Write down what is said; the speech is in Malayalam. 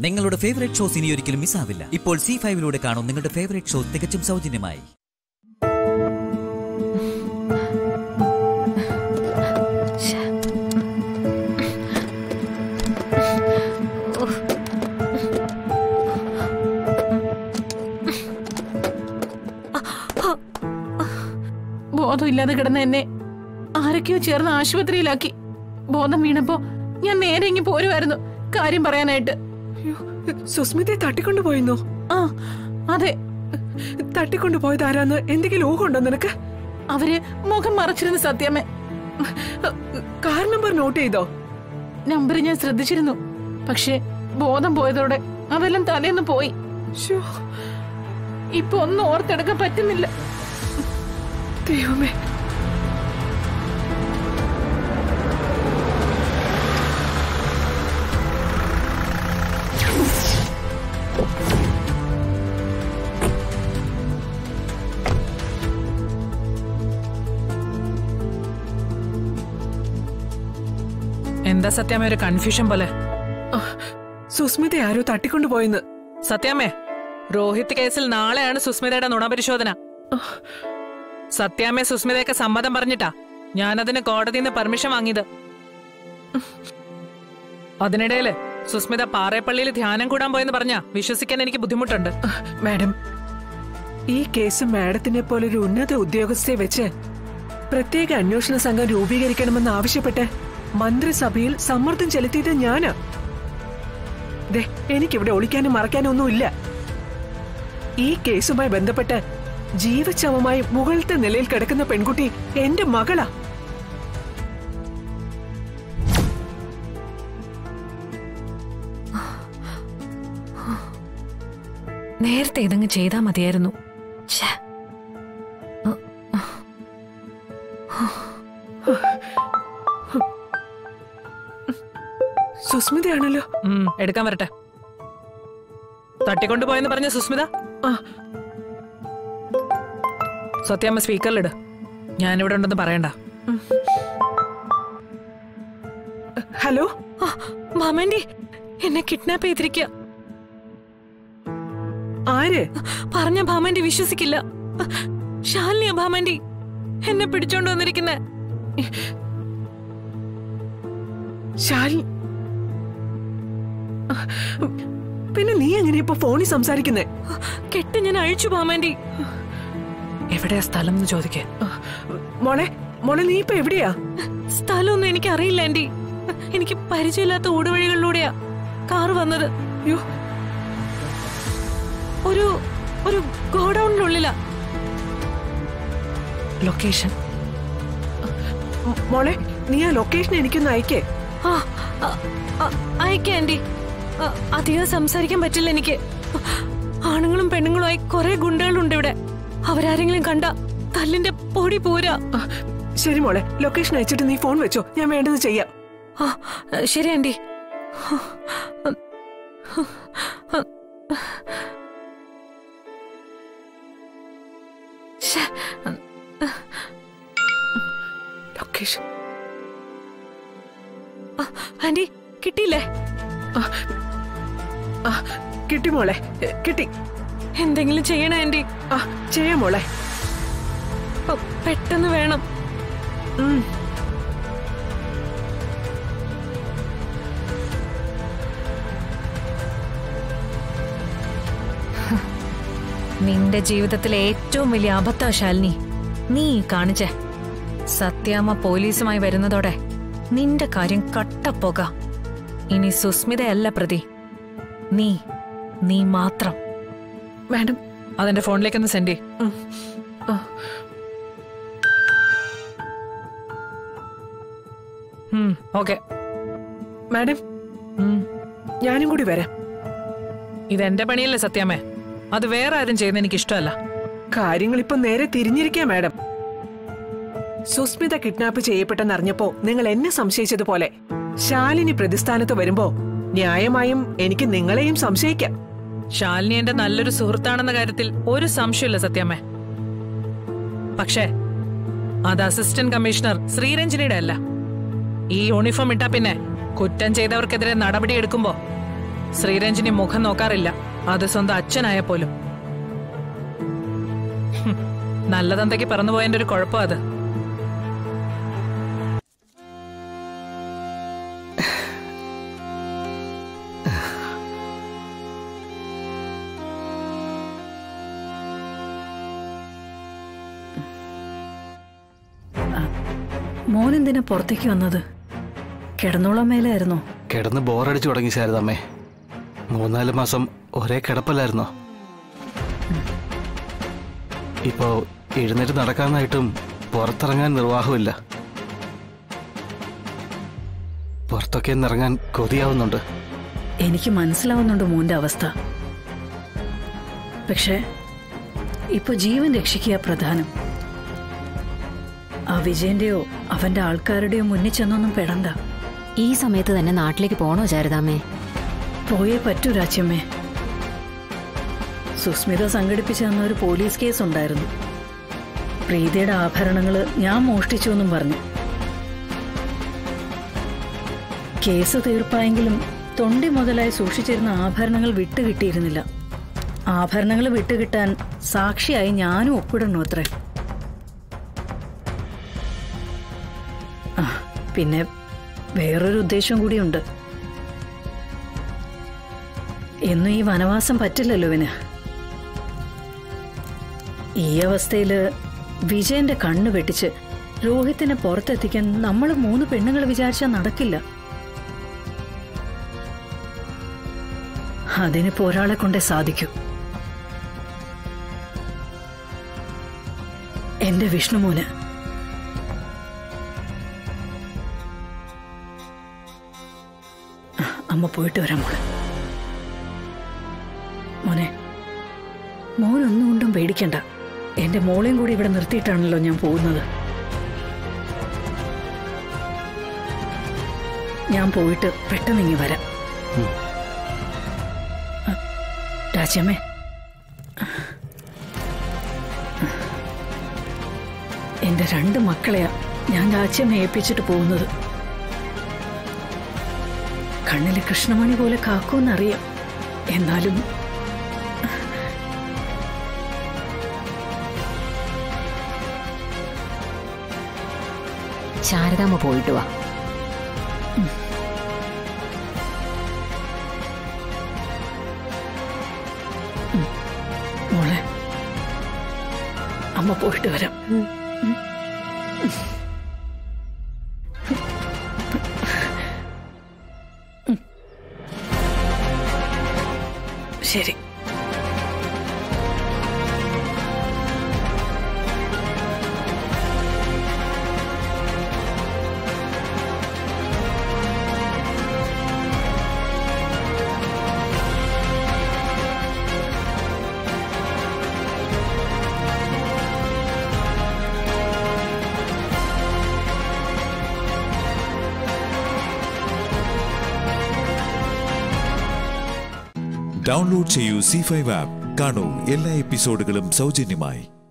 നിങ്ങളുടെ ഫേവറേറ്റ് ഷോസ് ഇനി ഒരിക്കലും മിസ്സാവില്ല ഇപ്പോൾ സി ഫൈവിലൂടെ കാണും നിങ്ങളുടെ ഫേവറേറ്റ് ഷോ തികച്ചും സൗജന്യമായി ബോധമില്ലാതെ കിടന്ന എന്നെ ആരൊക്കെയോ ചേർന്ന് ആശുപത്രിയിലാക്കി ബോധം വീണപ്പോ ഞാൻ നേരെ ഇങ്ങി പോരുമായിരുന്നു കാര്യം പറയാനായിട്ട് അയ്യോ, സുസ്മിതയെ തട്ടിക്കൊണ്ടുപോയെന്നോ ആ അതെ തട്ടിക്കൊണ്ടുപോയത് ആരാന്ന് എന്തെങ്കിലും ഊഹമുണ്ടോ നിനക്ക് അവര് മുഖം മറച്ചിരുന്നു സത്യമേ കാർ നമ്പർ നോട്ട് ചെയ്തോ നമ്പർ ഞാൻ ശ്രദ്ധിച്ചിരുന്നു പക്ഷെ ബോധം പോയതോടെ അതെല്ലാം തലേന്ന് പോയി ശ്ശോ, ഇപ്പൊ ഒന്നും ഓർത്തെടുക്കാൻ പറ്റുന്നില്ല ദൈവമേ എന്താ സത്യാമ്മ ഒരു കൺഫ്യൂഷൻ പോലെ സുസ്മിത ആരോ തട്ടിക്കൊണ്ടുപോയെന്ന് സത്യാമ്മേ രോഹിത് കേസിൽ നാളെയാണ് സുസ്മിതയുടെ നുണപരിശോധന സത്യാമ്മേ സുസ്മിതയൊക്കെ സമ്മതം പറഞ്ഞിട്ടാ ഞാനതിന് കോടതിയിൽ നിന്ന് പെർമിഷൻ വാങ്ങിയത് അതിനിടയില് സുസ്മിത പാറേപ്പള്ളിയിൽ ധ്യാനം കൂടാൻ പോയെന്ന് പറഞ്ഞാ വിശ്വസിക്കാൻ എനിക്ക് ബുദ്ധിമുട്ടുണ്ട് മാഡം ഈ കേസ് മാഡത്തിനെ പോലൊരു ഉന്നത ഉദ്യോഗസ്ഥയെ വെച്ച് പ്രത്യേക അന്വേഷണ സംഘം രൂപീകരിക്കണമെന്ന് ആവശ്യപ്പെട്ട് മന്ത്രിസഭയിൽ സമ്മർദ്ദം ചെലുത്തിയത് ഞാനാ ദേ എനിക്കിവിടെ ഒളിക്കാനും മറക്കാനും ഒന്നുമില്ല ഈ കേസുമായി ബന്ധപ്പെട്ട് ജീവച്ചവമായി മുകളിലത്തെ നിലയിൽ കിടക്കുന്ന പെൺകുട്ടി എന്റെ മകളാ നേരത്തെ ഇതങ്ങ് ചെയ്താ മതിയായിരുന്നു ഛെ. സുസ്മിതയാണല്ലോ ഉം, എടുക്കാൻ വരട്ടെ തട്ടിക്കൊണ്ടുപോയെന്ന് പറഞ്ഞ സുസ്മിത ആ സത്യാമ്മ സ്പീക്കറിലിട് ഞാനിവിടെ ഉണ്ടെന്ന് പറയണ്ട ഹലോ ആ, മാമേണ്ടി എന്നെ കിഡ്നാപ്പ് ചെയ്തിരിക്കുക ആര് പറഞ്ഞ ഭാമേണ്ടി വിശ്വസിക്കില്ല ശാലിനിയ ഭാമേണ്ടി എന്നെ പിടിച്ചോണ്ട് വന്നിരിക്കുന്നെ ശാൽ പിന്നെ നീ എങ്ങനെ ഇപ്പൊ ഫോണിൽ സംസാരിക്കുന്നേ കെട്ട് ഞാൻ അഴിച്ചു ഭാമേണ്ടി എവിടെയാ സ്ഥലം എന്ന് ചോദിക്കേ മോളെ മോളെ നീ ഇപ്പൊ എവിടെയാ സ്ഥലമൊന്നും എനിക്ക് അറിയില്ല ആന്റി എനിക്ക് പരിചയമില്ലാത്ത ഊടുവഴികളിലൂടെയാ കാറ് വന്നത് അയ്യോ ഒരു ഒരു ഗോഡൌണിനുള്ളിലാ ലൊക്കേഷൻ മ- മോളെ നീ ആ ലൊക്കേഷൻ എനിക്കൊന്ന് അയക്കേ ആ ആ, ആ, അയക്കാം ആന്റി ആ, അധികം സംസാരിക്കാൻ പറ്റില്ല എനിക്ക് ആണുങ്ങളും പെണ്ണുങ്ങളുമായി കുറെ ഗുണ്ടകളുണ്ട് ഇവിടെ അവരാരെങ്കിലും കണ്ട തല്ലിന്റെ പൊടി പോരാ ആ, ശരി മോളെ ലൊക്കേഷൻ അയച്ചിട്ട് നീ ഫോൺ വെച്ചോ ഞാൻ വേണ്ടത് ചെയ്യാം ആ ശരി ആന്റി ശ്ശെ, ലൊക്കേഷൻ ആ, ആന്റി കിട്ടിയില്ലേ ആ കിട്ടി മോളെ എ, കിട്ടി എന്തെങ്കിലും ചെയ്യണ ആന്റി ആ ചെയ്യാം മോളെ ഓ, പെട്ടെന്ന് വേണം ഉം. നിന്റെ ജീവിതത്തിലെ ഏറ്റവും വലിയ അബദ്ധ ശാലിനി നീ ഈ കാണിച്ചേ സത്യാമ്മ പോലീസുമായി വരുന്നതോടെ നിന്റെ കാര്യം കട്ടപ്പോക ഇനി സുസ്മിതയല്ല പ്രതി നീ നീ മാത്രം മാഡം അതെന്റെ ഫോണിലേക്കൊന്ന് സെൻഡ് ചെയ് ഉം. ആ, ഓക്കെ മാഡം ഞാനും കൂടി വരാം ഇതെന്റെ പണിയല്ലേ സത്യാമ്മേ അത് വേറെ ആരും ചെയ്യുന്ന എനിക്ക് ഇഷ്ടമല്ല കാര്യങ്ങൾ ഇപ്പൊ നേരെ തിരിഞ്ഞിരിക്കാ മാഡം സുസ്മിത കിഡ്നാപ്പ് ചെയ്യപ്പെട്ടെന്നറിഞ്ഞപ്പോ നിങ്ങൾ എന്നെ സംശയിച്ചതുപോലെ ശാലിനി പ്രതിസ്ഥാനത്ത് വരുമ്പോ ന്യായമായും എനിക്ക് നിങ്ങളെയും സംശയിക്കാം ശാലിനി എന്റെ നല്ലൊരു സുഹൃത്താണെന്ന കാര്യത്തിൽ ഒരു സംശയമില്ല സത്യാമ്മേ പക്ഷേ അത് അസിസ്റ്റന്റ് കമ്മീഷണർ ശ്രീരഞ്ജനിയുടെ അല്ല ഈ യൂണിഫോം ഇട്ടാ പിന്നെ കുറ്റം ചെയ്തവർക്കെതിരെ നടപടിയെടുക്കുമ്പോ ശ്രീരഞ്ജിനി മുഖം നോക്കാറില്ല അത് സ്വന്തം അച്ഛനായ പോലും ഹും, നല്ല തന്തയ്ക്ക് പറന്നുപോയതിന്റെ ഒരു കുഴപ്പം അത് മോൻ എന്തിനാ പുറത്തേക്ക് വന്നത് കിടന്നോളാൻ മേലായിരുന്നോ കിടന്ന് ബോറടിച്ചു തുടങ്ങി ശാരദാമ്മേ മൂന്നാല് മാസം ഒരേ കിടപ്പല്ലായിരുന്നോ ഇപ്പോ എഴുന്നേറ്റ് നടക്കാനായിട്ടും പുറത്തിറങ്ങാൻ നിർവാഹമില്ല പുറത്തൊക്കെ ഇറങ്ങാൻ കൊതിയാവുന്നുണ്ട് എനിക്ക് മനസ്സിലാവുന്നുണ്ട് മോന്റെ അവസ്ഥ പക്ഷേ ഇപ്പൊ ജീവൻ രക്ഷിക്കുക പ്രധാനം ആ വിജയന്റെയോ അവന്റെ ആൾക്കാരുടെയോ മുന്നിൽ ചെന്നൊന്നും പെടണ്ട ഈ സമയത്ത് തന്നെ നാട്ടിലേക്ക് പോണോ ശാരദാമ്മേ പോയേ പറ്റൂ രാജ്യമ്മേ സുസ്മിത സംഘടിപ്പിച്ചു തന്ന ഒരു പോലീസ് കേസ് ഉണ്ടായിരുന്നു പ്രീതിയുടെ ആഭരണങ്ങൾ ഞാൻ മോഷ്ടിച്ചു എന്നും പറഞ്ഞു കേസ് തീർപ്പായെങ്കിലും തൊണ്ടി മുതലായി സൂക്ഷിച്ചിരുന്ന ആഭരണങ്ങൾ വിട്ടുകിട്ടിയിരുന്നില്ല ആഭരണങ്ങൾ വിട്ടുകിട്ടാൻ സാക്ഷിയായി ഞാനും ഒപ്പിടണു അത്രേ ആ, പിന്നെ വേറൊരു ഉദ്ദേശം കൂടിയുണ്ട് എന്നും ഈ വനവാസം പറ്റില്ലല്ലോ ഇവന് ഈ അവസ്ഥയില് വിജയന്റെ കണ്ണ് വെട്ടിച്ച് രോഹിത്തിനെ പുറത്തെത്തിക്കാൻ നമ്മൾ മൂന്ന് പെണ്ണുങ്ങൾ വിചാരിച്ചാൽ നടക്കില്ല അതിനിപ്പോ ഒരാളെ കൊണ്ടേ സാധിക്കൂ എന്റെ വിഷ്ണുമോന് അമ്മ പോയിട്ട് വരാം മോളെ മോനെ മോനൊന്നും കൊണ്ടും പേടിക്കണ്ട എന്റെ മോളെയും കൂടി ഇവിടെ നിർത്തിയിട്ടാണല്ലോ ഞാൻ പോകുന്നത് ഞാൻ പോയിട്ട് പെട്ടെന്ന് ഇങ്ങി വരാം ആ, രാജ്യമ്മേ എന്റെ രണ്ട് മക്കളെയാ ഞാൻ രാജ്യമ്മ ഏൽപ്പിച്ചിട്ട് പോകുന്നത് കണ്ണിലെ കൃഷ്ണമണി പോലെ കാക്കുമെന്നറിയാം എന്നാലും ശാരദാമ്മ പോയിട്ട് വാ മോളെ അമ്മ പോയിട്ട് വരാം ശരി ഡൗൺലോഡ് ചെയ്യൂ സി ഫൈവ് ആപ്പ് കാണൂ എല്ലാ എപ്പിസോഡുകളും സൗജന്യമായി